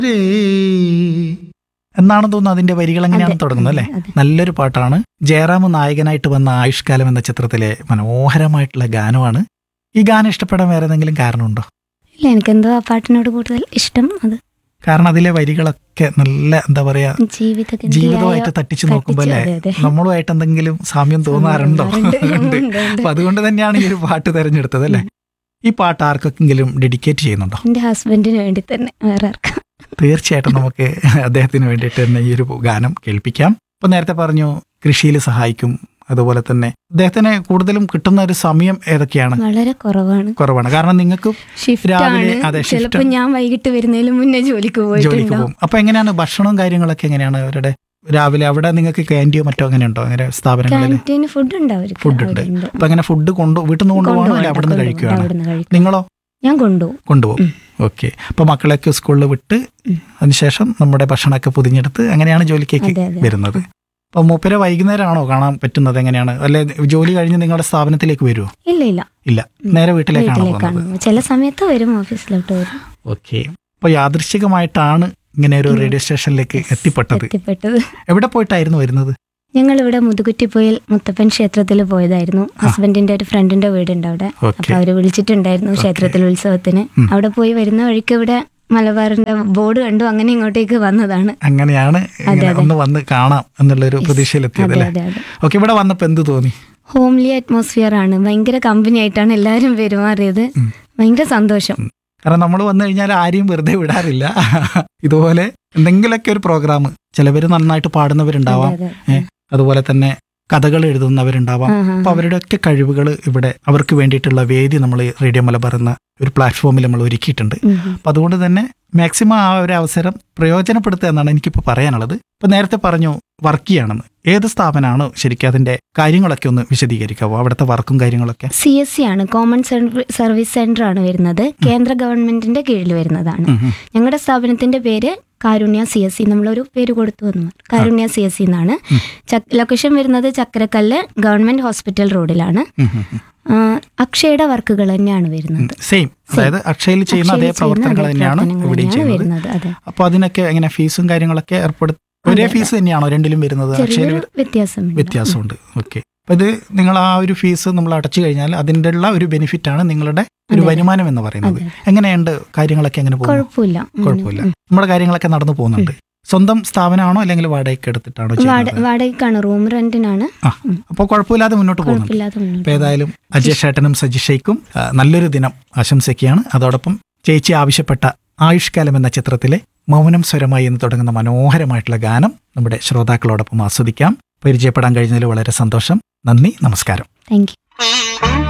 രേ. എന്നാണ് തോന്നുന്നു അതിന്റെ വരികൾ എങ്ങനെയാണ് അതെ, തുടങ്ങുന്നത് അല്ലേ അതെ. നല്ലൊരു പാട്ടാണ് ജയറാം നായകനായിട്ട് വന്ന ആയുഷ്കാലം എന്ന ചിത്രത്തിലെ മനോഹരമായിട്ടുള്ള ഗാനമാണ് ഈ ഗാനം ഇഷ്ടപ്പെടാൻ വേറെ എന്തെങ്കിലും കാരണമുണ്ടോ ഇല്ല എനിക്കെന്തോ ആ പാട്ടിനോട് കൂടുതൽ ഇഷ്ടം അത് കാരണം അതിലെ വരികളൊക്കെ നല്ല എന്താ പറയാ ജീവിത ജീവിതമായിട്ട് തട്ടിച്ചു നോക്കുമ്പോൾ അല്ലേ അതെ, അതെ. നമ്മളുമായിട്ട് എന്തെങ്കിലും സാമ്യം തോന്നാറുണ്ടോ ഉണ്ട്, ഉണ്ട്. ഉണ്ട്, ഉണ്ട്. അപ്പൊ അതുകൊണ്ട് തന്നെയാണ് ഈ ഒരു പാട്ട് തെരഞ്ഞെടുത്തത് അല്ലേ ഈ പാട്ട് ആർക്കെങ്കിലും ഡെഡിക്കേറ്റ് ചെയ്യുന്നുണ്ടോ എന്റെ ഹസ്ബൻഡിന് വേണ്ടി തന്നെ വേറെ ആർക്കാം തീർച്ചയായിട്ടും നമുക്ക് അദ്ദേഹത്തിന് വേണ്ടിയിട്ട് തന്നെ ഈ ഒരു ഗാനം കേൾപ്പിക്കാം ഇപ്പൊ നേരത്തെ പറഞ്ഞു കൃഷിയിൽ സഹായിക്കും അതുപോലെ തന്നെ അദ്ദേഹത്തിന് കൂടുതലും കിട്ടുന്ന ഒരു സമയം ഏതൊക്കെയാണ് വളരെ കുറവാണ് കുറവാണ് കാരണം നിങ്ങൾക്ക് ഷിഫ്റ്റ് രാവിലെ, ആണ് അതെ, shift ചിലപ്പോ ഞാൻ വൈകിട്ട് വരുന്നതിന് മുന്നേ ജോലിക്ക് ജോലിക്ക് പോയിട്ടുണ്ടാവും പോകും അപ്പൊ എങ്ങനെയാണ് ഭക്ഷണവും കാര്യങ്ങളൊക്കെ എങ്ങനെയാണ് അവരുടെ രാവിലെ അവിടെ നിങ്ങൾക്ക് ക്യാൻറ്റീയോ മറ്റോ അങ്ങനെ ഉണ്ടോ അങ്ങനെ സ്ഥാപനങ്ങളിൽ ക്യാൻറ്റീന് ഫുഡ് ഉണ്ട് അവർക്ക് ഫുഡ് ഉണ്ട് അവിടെ ഉണ്ട്. അപ്പൊ അങ്ങനെ ഫുഡ് കൊണ്ട് വീട്ടിൽ നിന്ന് കൊണ്ടുപോകണോ അല്ലെ കൊണ്ടുപോകണ്ട, അവിടെ നിന്ന് കൊണ്ടുപോകണ്ട, കഴിക്കുകയാണ് അവിടുന്ന് കഴിക്കും നിങ്ങളോ ഞാൻ കൊണ്ടുപോകും കൊണ്ടുപോകും ഉം. ഓക്കെ അപ്പൊ മക്കളെയൊക്കെ സ്കൂളിൽ വിട്ട് ഉം. അതിനുശേഷം നമ്മുടെ ഭക്ഷണമൊക്കെ പൊതിഞ്ഞെടുത്ത് അങ്ങനെയാണ് ജോലിക്കേക്ക് അതെ, അതെ. വരുന്നത് അപ്പൊ മൂപ്പരെ വൈകുന്നേരമാണോ കാണാൻ പറ്റുന്നത് എങ്ങനെയാണ് അല്ലെ ജോലി കഴിഞ്ഞ് നിങ്ങളുടെ സ്ഥാപനത്തിലേക്ക് വരുമോ ഇല്ല ഇല്ല ഇല്ല നേരെ വീട്ടിലേക്കാണോ വീട്ടിലേക്കാണ് പോകുന്നത് ചില സമയത്ത് വരും ഓഫീസിലോട്ട് വരും ഓക്കെ അപ്പൊ യാദൃശ്ചികമായിട്ടാണ് ഇങ്ങനെ ഒരു റേഡിയോ സ്റ്റേഷനിലേക്ക് എത്തിപ്പെട്ടത് എത്തിപ്പെട്ടത് എവിടെ പോയിട്ടായിരുന്നു വരുന്നത് ഞങ്ങൾ ഇവിടെ മുതുകുറ്റിപ്പോയിൽ മുത്തപ്പൻ ക്ഷേത്രത്തിൽ പോയതായിരുന്നു ഹസ്ബൻഡിന്റെ ഒരു ഫ്രണ്ടിന്റെ വീടുണ്ട് അവിടെ ഓക്കെ അപ്പൊ അവര് വിളിച്ചിട്ടുണ്ടായിരുന്നു ക്ഷേത്രത്തിൽ ഉത്സവത്തിന് ഉം. അവിടെ പോയി വരുന്ന വഴിക്ക് ഇവിടെ മലബാറിന്റെ ബോർഡ് കണ്ടു അങ്ങനെ ഇങ്ങോട്ടേക്ക് വന്നതാണ് അങ്ങനെയാണ് ഇങ്ങനെ അതെ. ഒന്ന് വന്ന് കാണാം എന്നുള്ളൊരു പ്രതീക്ഷയിലെത്തിയത് അതെ അല്ലേ അതെ അതെ ഓക്കെ ഇവിടെ വന്നപ്പോ എന്ത് തോന്നി ഹോംലി അറ്റ്മോസ്ഫിയർ ആണ് ഭയങ്കര കമ്പനി ആയിട്ടാണ് എല്ലാരും പെരുമാറിയത് ഉം. ഭയങ്കര സന്തോഷം കാരണം നമ്മൾ വന്നു കഴിഞ്ഞാൽ ആരെയും വെറുതെ വിടാറില്ല ഇതുപോലെ എന്തെങ്കിലുമൊക്കെ ഒരു പ്രോഗ്രാം ചിലവർ നന്നായിട്ട് പാടുന്നവരുണ്ടാവാം അതെ, അതെ. ഏ, അതുപോലെ തന്നെ കഥകൾ എഴുതുന്നവരുണ്ടാവാം ആ, ആ, അപ്പൊ അവരുടെയൊക്കെ കഴിവുകൾ ഇവിടെ അവർക്ക് വേണ്ടിയിട്ടുള്ള വേദി നമ്മൾ റേഡിയോ മലബാർ എന്ന ഒരു പ്ലാറ്റ്ഫോമിൽ നമ്മൾ ഒരുക്കിയിട്ടുണ്ട് ഉം, ഉം. അപ്പൊ അതുകൊണ്ട് തന്നെ മാക്സിമം ആ ഒരു അവസരം പ്രയോജനപ്പെടുത്തുക എന്നാണ് എനിക്കിപ്പോൾ പറയാനുള്ളത് ഇപ്പൊ നേരത്തെ പറഞ്ഞു വർക്ക് ചെയ്യാണെന്ന് ഏത് സ്ഥാപനമാണോ ശരിക്കും അതിന്റെ കാര്യങ്ങളൊക്കെ ഒന്ന് വിശദീകരിക്കാവോ അവിടുത്തെ വർക്കും കാര്യങ്ങളൊക്കെ സി എസ് സി ആണ് കോമൺ സർവ- സർവീസ് സെന്റർ ആണ് വരുന്നത് കേന്ദ്ര ഗവൺമെന്റിന്റെ കീഴിൽ വരുന്നതാണ് ഉം, ഉം. ഞങ്ങളുടെ സ്ഥാപനത്തിന്റെ പേര് കാരുണ്യ സി എസ് സി നമ്മളൊരു പേര് കൊടുത്തു വന്നു കാരുണ്യ സി എസ് സി എന്നാണ് ഉം. ചക്- ലൊക്കേഷൻ വരുന്നത് ചക്കരക്കല്ല് ഗവൺമെന്റ് ഹോസ്പിറ്റൽ റോഡിലാണ് ഉം, ഉം, ഉം. ആ, അക്ഷയുടെ വർക്കുകൾ തന്നെയാണ് വരുന്നത് സെയിം അതായത് അക്ഷയിൽ ചെയ്യുന്ന അതേ അക്ഷയിൽ ചെയ്യുന്ന പ്രവർത്തനങ്ങൾ അതേ തന്നെയാണ് പ്രവർത്തനങ്ങൾ ഇവിടെയും തന്നെയാണ് ചെയ്യുന്നത് വരുന്നത് അതെ അപ്പൊ അതിനൊക്കെ എങ്ങനെ ഫീസും കാര്യങ്ങളൊക്കെ ഏർപ്പെടുത്തി ഒരേ അതെ, ഫീസ് തന്നെയാണോ രണ്ടിലും വരുന്നത് അക്ഷയിൽ ചെറിയൊരു വ്യത്യാസം ഉണ്ട്. വ്യത്യാസമുണ്ട് ഓക്കെ അപ്പൊ ഇത് നിങ്ങൾ ആ ഒരു ഫീസ് നമ്മൾ അടച്ചു കഴിഞ്ഞാൽ അതിൻ്റെ ഉള്ള ഒരു ബെനിഫിറ്റ് ആണ് നിങ്ങളുടെ ഒരു അതെ. വരുമാനം എന്ന് പറയുന്നത് അതെ. എങ്ങനെയുണ്ട് കാര്യങ്ങളൊക്കെ എങ്ങനെ പോകുന്നു കുഴപ്പമില്ല ഉം. കുഴപ്പമില്ല ഉം. നമ്മുടെ കാര്യങ്ങളൊക്കെ നടന്നു പോകുന്നുണ്ട് സ്വന്തം സ്ഥാപനമാണോ അല്ലെങ്കിൽ വാടകയ്ക്ക് എടുത്തിട്ടാണോ വാട- ചെയ്യുന്നത് വാടകയ്ക്കാണ് റൂം റെന്റിനാണ് ആ അപ്പോൾ കുഴപ്പമില്ലാതെ മുന്നോട്ട് പോകുന്നുണ്ട് കുഴപ്പമില്ലാതെ മുന്നോട്ട് അപ്പൊ ഏതായാലും അജയ് ഷേട്ടനും സജിഷയ്ക്കും ആ, നല്ലൊരു ദിനം ആശംസിക്കുകയാണ് അതോടൊപ്പം ചേച്ചി ആവശ്യപ്പെട്ട ആയുഷ്കാലം എന്ന ചിത്രത്തിലെ മൗനം സ്വരമായി എന്ന് തുടങ്ങുന്ന മനോഹരമായിട്ടുള്ള ഗാനം നമ്മുടെ ശ്രോതാക്കളോടൊപ്പം ആസ്വദിക്കാം പരിചയപ്പെടാൻ കഴിഞ്ഞതിൽ വളരെ സന്തോഷം നന്ദി നമസ്കാരം താങ്ക് യു